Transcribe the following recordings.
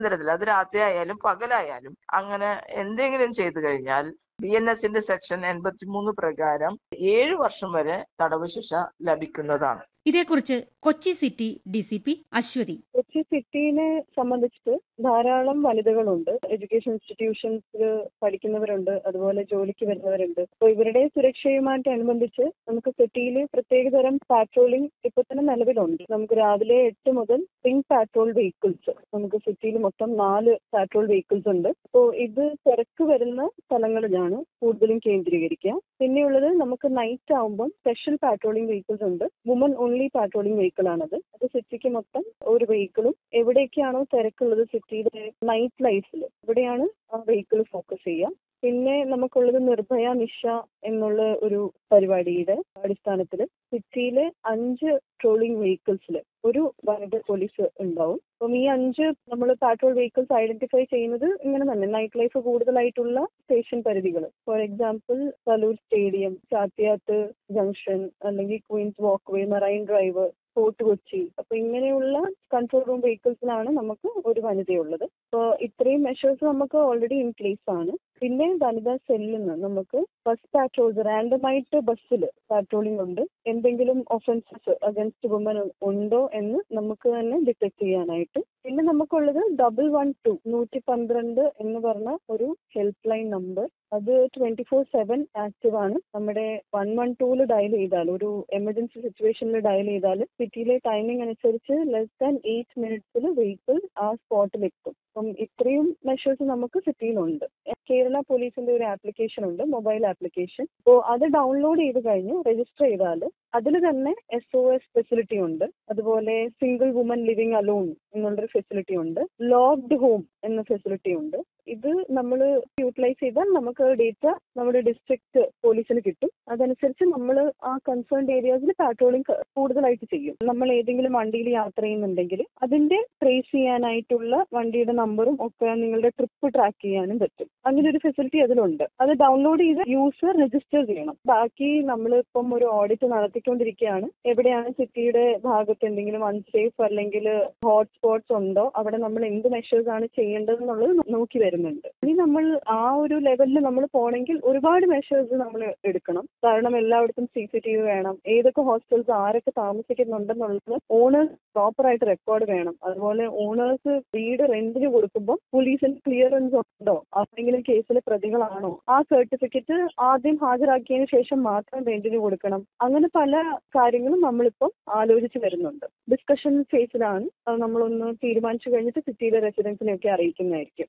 തരത്തിൽ അത് രാത്രി ആയാലും പകലായാലും അങ്ങനെ എന്തെങ്കിലും ചെയ്തു കഴിഞ്ഞാൽ ബി എൻ എസിന്റെ സെക്ഷൻ എൺപത്തിമൂന്ന് പ്രകാരം ഏഴു വർഷം വരെ തടവ് ശിക്ഷ ലഭിക്കുന്നതാണ് ഇതേക്കുറിച്ച് Kochi city D C P Aswathy Kochi സിറ്റിനെ സംബന്ധിച്ചിട്ട് ധാരാളം വനിതകളുണ്ട് എഡ്യൂക്കേഷൻ ഇൻസ്റ്റിറ്റ്യൂഷൻസിൽ പഠിക്കുന്നവരുണ്ട് അതുപോലെ ജോലിക്ക് വരുന്നവരുണ്ട് അപ്പോൾ ഇവരുടെ സുരക്ഷയുമായിട്ട് അനുബന്ധിച്ച് നമുക്ക് സിറ്റിയിൽ പ്രത്യേകതരം പാട്രോളിംഗ് ഇപ്പൊ തന്നെ നിലവിലുണ്ട് നമുക്ക് രാവിലെ എട്ട് മുതൽ പിങ്ക് പാട്രോൾ വെഹിക്കിൾസ് നമുക്ക് സിറ്റിയിൽ മൊത്തം നാല് പാട്രോൾ വെഹിക്കിൾസ് ഉണ്ട് അപ്പോൾ ഇത് തിരക്ക് വരുന്ന സ്ഥലങ്ങളിലാണ് കൂടുതലും കേന്ദ്രീകരിക്കുക പിന്നെയുള്ളത് നമുക്ക് നൈറ്റ് ആവുമ്പം സ്പെഷ്യൽ പാട്രോളിംഗ് വെഹിക്കിൾസ് ഉണ്ട് വുമൺ ഓൺലി പാട്രോളിംഗ് വെഹിക്കിൾ ആണത് അത് സിറ്റിക്ക് മൊത്തം ഒരു വെഹിക്കിളും എവിടേക്കാണോ തിരക്കുള്ളത് സിറ്റിയിലെ നൈറ്റ് ലൈഫിൽ ഇവിടെയാണ് ആ വെഹിക്കിൾ ഫോക്കസ് ചെയ്യുക പിന്നെ നമുക്കുള്ളത് നിർഭയ നിഷ എന്നുള്ള ഒരു പരിപാടിയുടെ അടിസ്ഥാനത്തിൽ സിറ്റിയിലെ അഞ്ച് ട്രോളിംഗ് വെഹിക്കിൾസിൽ ഒരു വനിത പോലീസ് ഉണ്ടാവും അപ്പം ഈ അഞ്ച് നമ്മൾ പാട്രോൾ വെഹിക്കിൾസ് ഐഡന്റിഫൈ ചെയ്യുന്നത് ഇങ്ങനെ തന്നെ നൈറ്റ് ലൈഫ് കൂടുതലായിട്ടുള്ള സ്റ്റേഷൻ പരിധികൾ ഫോർ എക്സാമ്പിൾ സലൂർ സ്റ്റേഡിയം ചാത്തിയാത്ത് ജംഗ്ഷൻ അല്ലെങ്കിൽ Queen's walkway Marine Drive Fort Kochi അപ്പൊ ഇങ്ങനെയുള്ള കൺട്രോൾ റൂം വെഹിക്കിൾസിലാണ് നമുക്ക് ഒരു വനിതയുള്ളത് അപ്പോൾ ഇത്രയും മെഷേഴ്സ് നമുക്ക് ഓൾറെഡി ഇൻ പ്ലേസ് ആണ് പിന്നെ വനിതാ സെല്ലിൽ നിന്ന് നമുക്ക് ബസ് പാട്രോൾസ് റാൻഡമായിട്ട് ബസ്സിൽ പാട്രോളിംഗ് ഉണ്ട് എന്തെങ്കിലും ഒഫൻസസ് അഗൻസ്റ്റ് വുമൻ ഉണ്ടോ എന്ന് നമുക്ക് തന്നെ ഡിറ്റക്ട് ചെയ്യാനായിട്ട് പിന്നെ നമുക്കുള്ളത് ഡബിൾ വൺ ടു നൂറ്റി പന്ത്രണ്ട് എന്ന് പറഞ്ഞ ഒരു ഹെൽപ്പ് ലൈൻ നമ്പർ അത് ട്വന്റി ഫോർ സെവൻ ആക്റ്റീവ് ആണ് നമ്മുടെ വൺ വൺ ടൂല് ഡയൽ ചെയ്താൽ ഒരു എമർജൻസി സിറ്റുവേഷനിൽ ഡയൽ ചെയ്താൽ സിറ്റിയിലെ ടൈമിംഗ് അനുസരിച്ച് ലെസ് ദാൻ എയ്റ്റ് മിനിറ്റ്സിൽ വെഹിക്കിൾ ആ സ്പോട്ടിൽ എത്തും അപ്പം ഇത്രയും മെഷേഴ്സ് നമുക്ക് സിറ്റിയിലുണ്ട് കേരള പോലീസിന്റെ ഒരു ആപ്ലിക്കേഷൻ ഉണ്ട് മൊബൈൽ ആപ്ലിക്കേഷൻ അപ്പോൾ അത് ഡൗൺലോഡ് ചെയ്ത് കഴിഞ്ഞ് രജിസ്റ്റർ ചെയ്താൽ അതിൽ തന്നെ എസ് ഒ എസ് ഫെസിലിറ്റി ഉണ്ട് അതുപോലെ സിംഗിൾ വുമൻ ലിവിങ് അലോൺ എന്നുള്ളൊരു ഫെസിലിറ്റി ഉണ്ട് ലോക്ക്ഡ് ഹോം എന്ന ഫെസിലിറ്റി ഉണ്ട് ഇത് നമ്മൾ യൂട്ടിലൈസ് ചെയ്താൽ നമുക്ക് ഡേറ്റ നമ്മുടെ ഡിസ്ട്രിക്ട് പോലീസിന് കിട്ടും അതനുസരിച്ച് നമ്മൾ ആ കൺസേൺഡ് ഏരിയാസിൽ പാട്രോളിംഗ് കൂടുതലായിട്ട് ചെയ്യും നമ്മൾ ഏതെങ്കിലും വണ്ടിയിൽ യാത്ര ചെയ്യുന്നുണ്ടെങ്കിൽ അതിന്റെ ട്രേസ് ചെയ്യാനായിട്ടുള്ള വണ്ടിയുടെ നമ്പറും ഒക്കെ നിങ്ങളുടെ ട്രിപ്പ് ട്രാക്ക് ചെയ്യാനും പറ്റും അങ്ങനെ ഒരു ഫെസിലിറ്റി അതിലുണ്ട് അത് ഡൗൺലോഡ് ചെയ്ത് യൂസർ രജിസ്റ്റർ ചെയ്യണം ബാക്കി നമ്മൾ ഇപ്പം ഒരു ഓഡിറ്റ് നടത്തിക്കൊണ്ടിരിക്കുകയാണ് എവിടെയാണ് സിറ്റിയുടെ ഭാഗത്ത് എന്തെങ്കിലും അൺസേഫ് അല്ലെങ്കിൽ ഹോട്ട് സ്പോട്ട്സ് ഉണ്ടോ അവിടെ നമ്മൾ എന്ത് മെഷേഴ്സ് ആണ് ചെയ്യേണ്ടത് എന്നുള്ളത് നോക്കി വരുന്നുണ്ട് ഇനി നമ്മൾ ആ ഒരു ലെവലിൽ നമ്മൾ പോണെങ്കിൽ ഒരുപാട് മെഷേഴ്സ് നമ്മൾ എടുക്കണം കാരണം എല്ലായിടത്തും സി സി ടി വി വേണം ഏതൊക്കെ ഹോസ്റ്റൽസ് ആരൊക്കെ താമസിക്കുന്നുണ്ടെന്നുള്ളത് ഓണേഴ്സ് പ്രോപ്പർ ആയിട്ട് റെക്കോർഡ് വേണം അതുപോലെ ഓണേഴ്സ് വീട് റെന്റിന് കൊടുക്കുമ്പോൾ പോലീസിന് ക്ലിയറൻസ് ഉണ്ടോ ആരെങ്കിലും കേസിലെ പ്രതികളാണോ ആ സർട്ടിഫിക്കറ്റ് ആദ്യം ഹാജരാക്കിയതിനു ശേഷം മാത്രം റെന്റിന് കൊടുക്കണം അങ്ങനെ പല കാര്യങ്ങളും നമ്മളിപ്പം ആലോചിച്ച് വരുന്നുണ്ട് ഡിസ്കഷൻ ഫേസിലാണ് അത് നമ്മളൊന്ന് തീരുമാനിച്ചു കഴിഞ്ഞിട്ട് സിറ്റിയിലെ റെസിഡൻസിനെയൊക്കെ അറിയിക്കുന്നതായിരിക്കും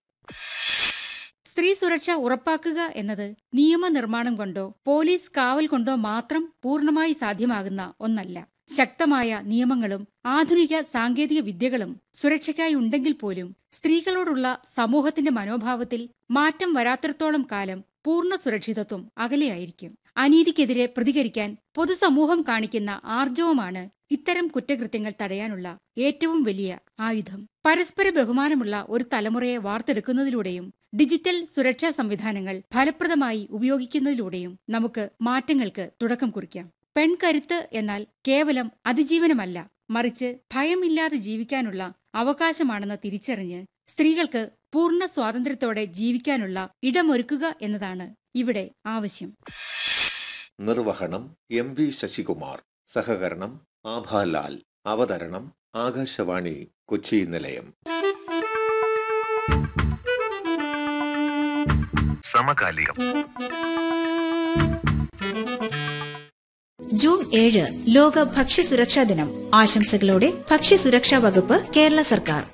സ്ത്രീ സുരക്ഷ ഉറപ്പാക്കുക എന്നത് നിയമനിർമ്മാണം കൊണ്ടോ പോലീസ് കാവൽ കൊണ്ടോ മാത്രം പൂർണ്ണമായി സാധ്യമാകുന്ന ഒന്നല്ല ശക്തമായ നിയമങ്ങളും ആധുനിക സാങ്കേതിക വിദ്യകളും സുരക്ഷയ്ക്കായി ഉണ്ടെങ്കിൽ പോലും സ്ത്രീകളോടുള്ള സമൂഹത്തിന്റെ മനോഭാവത്തിൽ മാറ്റം വരാത്തിടത്തോളം കാലം പൂർണ്ണ സുരക്ഷിതത്വം അകലെയായിരിക്കും അനീതിക്കെതിരെ പ്രതികരിക്കാൻ പൊതുസമൂഹം കാണിക്കുന്ന ആർജവമാണ് ഇത്തരം കുറ്റകൃത്യങ്ങൾ തടയാനുള്ള ഏറ്റവും വലിയ ആയുധം പരസ്പര ബഹുമാനമുള്ള ഒരു തലമുറയെ വാർത്തെടുക്കുന്നതിലൂടെയും ഡിജിറ്റൽ സുരക്ഷാ സംവിധാനങ്ങൾ ഫലപ്രദമായി ഉപയോഗിക്കുന്നതിലൂടെയും നമുക്ക് മാറ്റങ്ങൾക്ക് തുടക്കം കുറിക്കാം പെൺകരുത്ത് എന്നാൽ കേവലം അതിജീവനമല്ല മറിച്ച് ഭയമില്ലാതെ ജീവിക്കാനുള്ള അവകാശമാണെന്ന് തിരിച്ചറിഞ്ഞ് സ്ത്രീകൾക്ക് പൂർണ്ണ സ്വാതന്ത്ര്യത്തോടെ ജീവിക്കാനുള്ള ഇടമൊരുക്കുക എന്നതാണ് ഇവിടെ ആവശ്യം നിർവഹണം എം വി ശശികുമാർ സഹകരണം ആഭാലാൽ അവതരണം ആകാശവാണി കൊച്ചി നിലയം സമകാലികം ജൂൺ ഏഴ് ലോക ഭക്ഷ്യസുരക്ഷാ ദിനം ആശംസകളോടെ ഭക്ഷ്യസുരക്ഷാ വകുപ്പ് കേരള സർക്കാർ